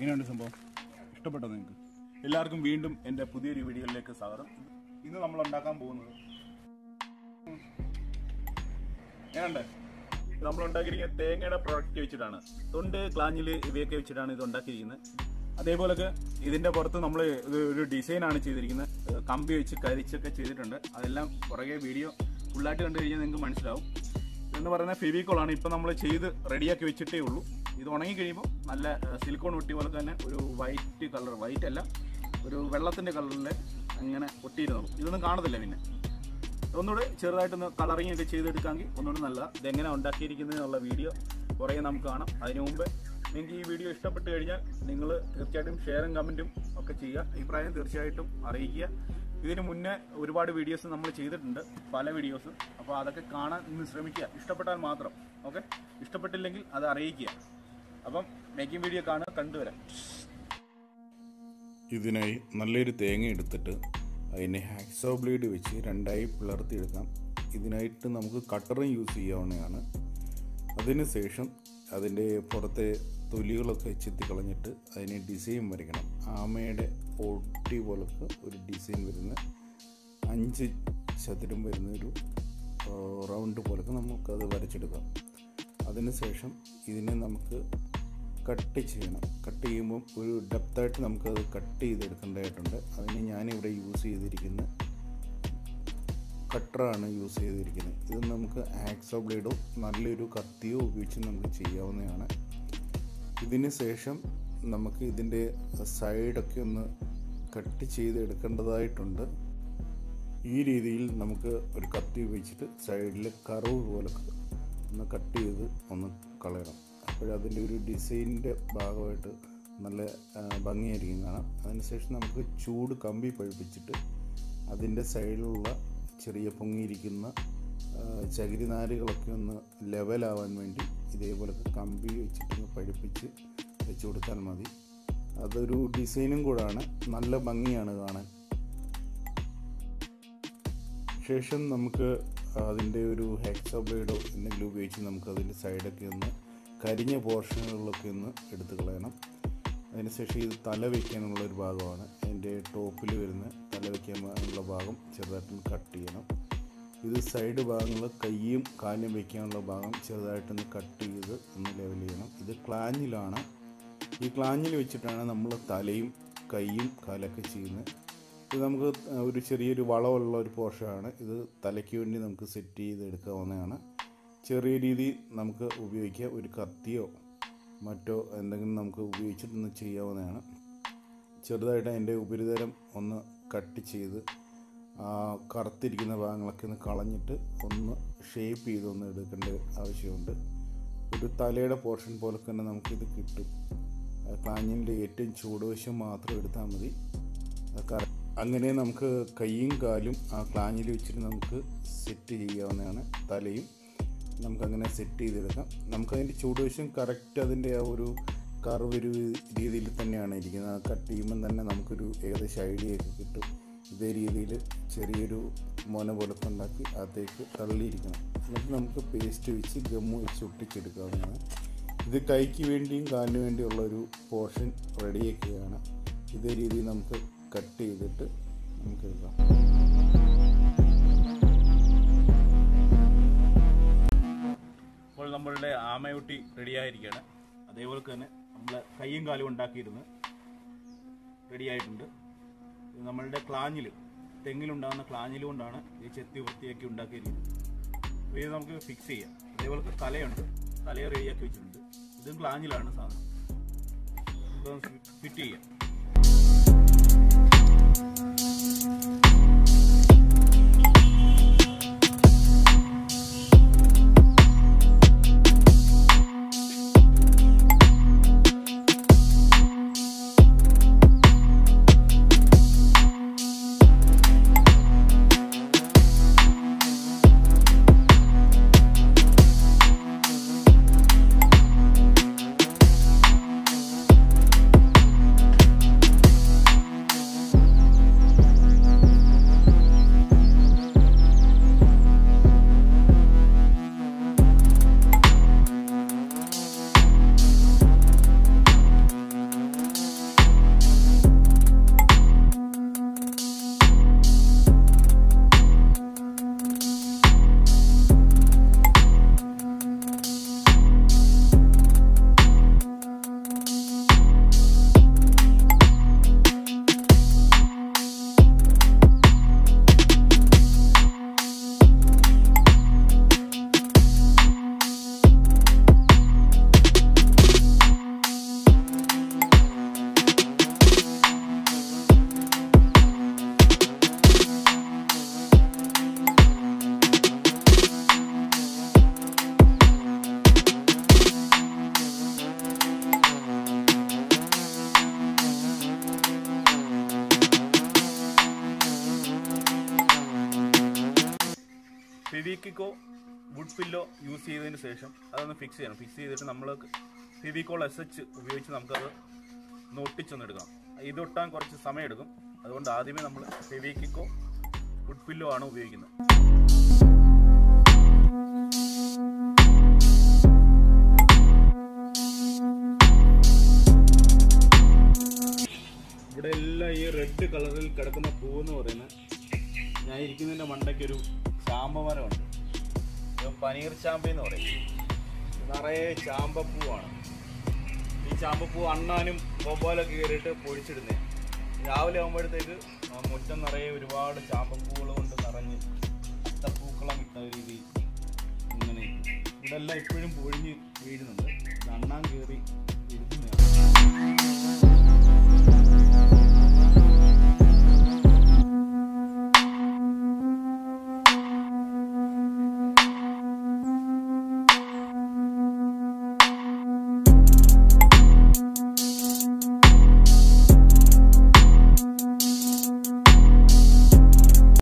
എങ്ങനെയുണ്ട് സംഭവം ഇഷ്ടപ്പെട്ടോ നിങ്ങൾക്ക് എല്ലാവർക്കും വീണ്ടും എൻ്റെ പുതിയൊരു വീഡിയോയിലേക്ക് സ്വാഗതം ഇന്ന് നമ്മൾ ഉണ്ടാക്കാൻ പോകുന്നത് എങ്ങനെയുണ്ട് നമ്മൾ ഉണ്ടാക്കിയിരിക്കുന്ന തേങ്ങയുടെ പ്രൊഡക്റ്റ് വെച്ചിട്ടാണ് തൊണ്ട് ക്ലാഞ്ഞിൽ ഇവയൊക്കെ വെച്ചിട്ടാണ് ഇത് ഉണ്ടാക്കിയിരിക്കുന്നത് അതേപോലൊക്കെ ഇതിന്റെ പുറത്ത് നമ്മൾ ഇത് ഒരു ഡിസൈനാണ് ചെയ്തിരിക്കുന്നത് ഏഹ് കമ്പി വെച്ച് കരിച്ചൊക്കെ ചെയ്തിട്ടുണ്ട് അതെല്ലാം പുറകെ വീഡിയോ ഫുള്ളായിട്ട് കണ്ടു കഴിഞ്ഞാൽ നിങ്ങൾക്ക് മനസ്സിലാവും എന്ന് പറയുന്ന ഫെവിക്കോളാണ് ഇപ്പം നമ്മൾ ചെയ്ത് റെഡിയാക്കി വെച്ചിട്ടേ ഉള്ളൂ ഇത് ഉണങ്ങി കഴിയുമ്പോൾ നല്ല സിലിക്കോൺ ഒട്ടി പോലെ തന്നെ ഒരു വൈറ്റ് കളർ വൈറ്റ് അല്ല ഒരു വെള്ളത്തിൻ്റെ കളറിൽ അങ്ങനെ ഒട്ടിയിരുന്നുള്ളൂ ഇതൊന്നും കാണത്തില്ല പിന്നെ ഒന്നുകൂടെ ചെറുതായിട്ടൊന്ന് കളറിങ് ഒക്കെ ചെയ്തെടുക്കാമെങ്കിൽ ഒന്നുകൂടെ നല്ലതാണ് ഇതെങ്ങനെ ഉണ്ടാക്കിയിരിക്കുന്നതിനുള്ള വീഡിയോ കുറേ നമുക്ക് കാണാം അതിനു മുമ്പ് നിങ്ങൾക്ക് ഈ വീഡിയോ ഇഷ്ടപ്പെട്ട് കഴിഞ്ഞാൽ നിങ്ങൾ തീർച്ചയായിട്ടും ഷെയറും കമൻറ്റും ഒക്കെ ചെയ്യുക അഭിപ്രായം തീർച്ചയായിട്ടും അറിയിക്കുക ഇതിന് മുന്നേ ഒരുപാട് വീഡിയോസ് നമ്മൾ ചെയ്തിട്ടുണ്ട് പല വീഡിയോസും അപ്പോൾ അതൊക്കെ കാണാൻ ഇന്ന് ശ്രമിക്കുക ഇഷ്ടപ്പെട്ടാൽ മാത്രം ഓക്കെ ഇഷ്ടപ്പെട്ടില്ലെങ്കിൽ അത് അറിയിക്കുക അപ്പം മേക്കിംഗ് വീഡിയോ കാണുക കണ്ടുവരാം ഇതിനായി നല്ലൊരു തേങ്ങ എടുത്തിട്ട് അതിനെ ഹാക്സോ ബ്ലേഡ് വെച്ച് രണ്ടായി പിളർത്തിയെടുക്കാം ഇതിനായിട്ട് നമുക്ക് കട്ടറും യൂസ് ചെയ്യാവുന്നതാണ് അതിന് ശേഷം അതിൻ്റെ പുറത്തെ തൊലികളൊക്കെ ചെത്തി കളഞ്ഞിട്ട് അതിനെ ഡിസൈൻ വരയ്ക്കണം ആമയുടെ പൊട്ടി പോലൊക്കെ ഒരു ഡിസൈൻ വരുന്ന അഞ്ച് ചതുരം വരുന്ന ഒരു റൗണ്ട് പോലൊക്കെ നമുക്കത് വരച്ചെടുക്കാം അതിനുശേഷം ഇതിനെ നമുക്ക് കട്ട് ചെയ്യണം കട്ട് ചെയ്യുമ്പം ഒരു ഡെപ്തായിട്ട് നമുക്കത് കട്ട് ചെയ്തെടുക്കേണ്ടതായിട്ടുണ്ട് അതിന് ഞാനിവിടെ യൂസ് ചെയ്തിരിക്കുന്ന കട്ടറാണ് യൂസ് ചെയ്തിരിക്കുന്നത് ഇത് നമുക്ക് ആക്സോ ബ്ലേഡോ നല്ലൊരു കത്തിയോ ഉപയോഗിച്ച് നമുക്ക് ചെയ്യാവുന്നതാണ് ഇതിന് ശേഷം നമുക്ക് ഇതിൻ്റെ സൈഡൊക്കെ ഒന്ന് കട്ട് ചെയ്തെടുക്കേണ്ടതായിട്ടുണ്ട് ഈ രീതിയിൽ നമുക്ക് ഒരു കത്തി ഉപയോഗിച്ചിട്ട് സൈഡിൽ കറവ് പോലൊക്കെ ഒന്ന് കട്ട് ചെയ്ത് ഒന്ന് കളയണം അപ്പോഴതിൻ്റെ ഒരു ഡിസൈനിൻ്റെ ഭാഗമായിട്ട് നല്ല ആ, ഭംഗിയായിരിക്കും കാണാം അതിനുശേഷം നമുക്ക് ചൂട് കമ്പി പഴിപ്പിച്ചിട്ട് അതിൻ്റെ സൈഡിലുള്ള ചെറിയ പൊങ്ങിയിരിക്കുന്ന ആ, ചകിരിനാരുകളൊക്കെ ഒന്ന് ലെവലാവാൻ വേണ്ടി ഇതേപോലത്തെ കമ്പി വെച്ചിട്ടൊന്ന് പഴിപ്പിച്ച് വെച്ച് കൊടുത്താൽ മതി അതൊരു ഡിസൈനും കൂടാണ് നല്ല ഭംഗിയാണ് കാണാൻ ശേഷം നമുക്ക് അതിൻ്റെ ഒരു ഹെക്സോ ബ്ലേഡോ എന്തെങ്കിലും ഉപയോഗിച്ച് നമുക്ക് അതിൻ്റെ സൈഡൊക്കെ ഒന്ന് കരിഞ്ഞ പോർഷനുകളിലൊക്കെ ഒന്ന് എടുത്ത് കളയണം അതിനുശേഷം ഇത് തല വയ്ക്കാനുള്ള ഒരു ഭാഗമാണ് അതിൻ്റെ ടോപ്പിൽ വരുന്ന തല വയ്ക്കാനുള്ള ഭാഗം ചെറുതായിട്ടൊന്ന് കട്ട് ചെയ്യണം ഇത് സൈഡ് ഭാഗങ്ങൾ കൈയും കാലും വയ്ക്കാനുള്ള ഭാഗം ചെറുതായിട്ടൊന്ന് കട്ട് ചെയ്ത് ഒന്ന് ലെവൽ ചെയ്യണം ഇത് ക്ലാഞ്ഞിലാണ് ഈ ക്ലാഞ്ഞിൽ വെച്ചിട്ടാണ് നമ്മൾ തലയും കൈയും കാലൊക്കെ ചെയ്യുന്നത് ഇത് നമുക്ക് ഒരു ചെറിയൊരു വളമുള്ള ഒരു പോർഷനാണ് ഇത് തലയ്ക്ക് വേണ്ടി നമുക്ക് സെറ്റ് ചെയ്ത് എടുക്കാവുന്നതാണ് ചെറിയ രീതിയിൽ നമുക്ക് ഉപയോഗിക്കാം ഒരു കത്തിയോ മറ്റോ എന്തെങ്കിലും നമുക്ക് ഉപയോഗിച്ചിട്ടൊന്ന് ചെയ്യാവുന്നതാണ് ചെറുതായിട്ട് അതിൻ്റെ ഉപരിതലം ഒന്ന് കട്ട് ചെയ്ത് ആ കറുത്തിരിക്കുന്ന ഭാഗങ്ങളൊക്കെ ഒന്ന് കളഞ്ഞിട്ട് ഒന്ന് ഷേപ്പ് ചെയ്തൊന്ന് എടുക്കേണ്ട ആവശ്യമുണ്ട് ഒരു തലയുടെ പോർഷൻ പോലെ തന്നെ നമുക്കിത് കിട്ടും ക്ലാഞ്ഞിൻ്റെ ഏറ്റവും ചൂടുവശം മാത്രം എടുത്താൽ മതി അത് കറ- അങ്ങനെ നമുക്ക് കൈയും കാലും ആ ക്ലാഞ്ഞിൽ വെച്ചിട്ട് നമുക്ക് സെറ്റ് ചെയ്യാവുന്നതാണ് തലയും നമുക്കങ്ങനെ സെറ്റ് ചെയ്തെടുക്കാം നമുക്കതിൻ്റെ ചൂടുവശം കറക്റ്റ് അതിൻ്റെ ആ ഒരു കർവ് ഒരു രീതിയിൽ തന്നെയാണ് ഇരിക്കുന്നത് ആ കട്ട് ചെയ്യുമ്പം തന്നെ നമുക്കൊരു ഏകദേശം ഐഡിയ ഒക്കെ കിട്ടും ഇതേ രീതിയിൽ ചെറിയൊരു മോന പോലൊക്കെ ഉണ്ടാക്കി അകത്തേക്ക് തള്ളിയിരിക്കണം എന്നിട്ട് നമുക്ക് പേസ്റ്റ് വെച്ച് ഗമ്മ് വെച്ച് ഒട്ടിച്ചെടുക്കാവുന്നതാണ് ഇത് കൈക്ക് വേണ്ടിയും കാലിന് വേണ്ടിയുള്ള ഒരു പോർഷൻ റെഡിയാക്കുകയാണ് ഇതേ രീതിയിൽ നമുക്ക് കട്ട് ചെയ്തിട്ട് നമുക്ക് എടുക്കാം ഇപ്പോൾ നമ്മളുടെ ആമയൊട്ടി റെഡിയായിരിക്കുകയാണ് അതേപോലെ തന്നെ നമ്മൾ കയ്യും കാലും ഉണ്ടാക്കിയിരുന്ന് റെഡിയായിട്ടുണ്ട് ഇത് നമ്മളുടെ ക്ലാഞ്ഞിൽ തെങ്ങിലുണ്ടാകുന്ന ക്ലാഞ്ഞിൽ കൊണ്ടാണ് ഈ ചെത്തി വൃത്തിയാക്കി ഉണ്ടാക്കിയിരിക്കുന്നത് അപ്പോൾ ഇത് നമുക്ക് ഫിക്സ് ചെയ്യാം അതേപോലെ തലയുണ്ട് തലയെ റെഡിയാക്കി വെച്ചിട്ടുണ്ട് ഇതും ക്ലാഞ്ഞിലാണ് സാധനം നമുക്ക് ഫിറ്റ് ചെയ്യാം ഫെവിക്കിക്കോ വുഡ് പില്ലോ യൂസ് ചെയ്തതിന് ശേഷം അതൊന്ന് ഫിക്സ് ചെയ്യണം ഫിക്സ് ചെയ്തിട്ട് നമ്മൾ ഫെവിക്കോൾ എസ് എച്ച് ഉപയോഗിച്ച് നമുക്കത് ഒന്ന് ഒട്ടിച്ചൊന്ന് എടുക്കണം ഇത് ഒട്ടാൻ കുറച്ച് സമയമെടുക്കും അതുകൊണ്ട് ആദ്യമേ നമ്മൾ ഫെവിക്കിക്കോ വുഡ് പില്ലോ ആണ് ഉപയോഗിക്കുന്നത് ഇവിടെ എല്ലാം ഈ റെഡ് കളറിൽ കിടക്കുന്ന പൂ എന്ന് പറയുന്നത് ഞാൻ ഇരിക്കുന്നതിൻ്റെ മണ്ടയ്ക്കൊരു ചാമ്പമരമുണ്ട് ഇത് പനീർ ചാമ്പ എന്ന് പറയും ഇത് നിറയെ ചാമ്പപ്പൂവാണ് ഈ ചാമ്പപ്പൂ അണ്ണാനും ബൊബോലൊക്കെ കയറിയിട്ട് പൊഴിച്ചിടുന്നേ രാവിലെ ആകുമ്പോഴത്തേക്ക് ആ മുറ്റം നിറയെ ഒരുപാട് ചാമ്പപ്പൂകൾ കൊണ്ട് നിറഞ്ഞ് പൂക്കളം ഇട്ട രീതി ഇങ്ങനെ ഇവിടെ എല്ലാം ഇപ്പോഴും പൊഴിഞ്ഞ് വീഴുന്നുണ്ട്